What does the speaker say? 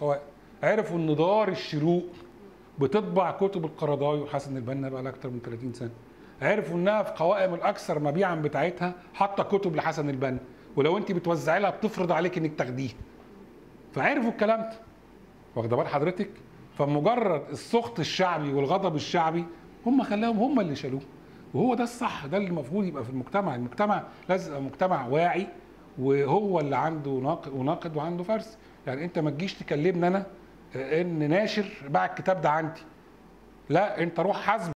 القوائم عرفوا ان دار الشروق بتطبع كتب القرضاوي وحسن البنا بقى لها اكتر من 30 سنه عرفوا انها في قوائم الاكثر مبيعا بتاعتها حاطه كتب لحسن البنا ولو انت بتوزعي لها بتفرض عليك انك تاخديها فعرفوا الكلام ده واخده بال حضرتك فمجرد السخط الشعبي والغضب الشعبي هم خلاهم هم اللي شالوه وهو ده الصح ده اللي المفروض يبقى في المجتمع المجتمع لازم يبقى مجتمع واعي وهو اللي عنده ناقد وناقد وعنده فرس يعني انت ما تجيش تكلمني انا ان ناشر باع الكتاب ده عندي لا انت روح حاسب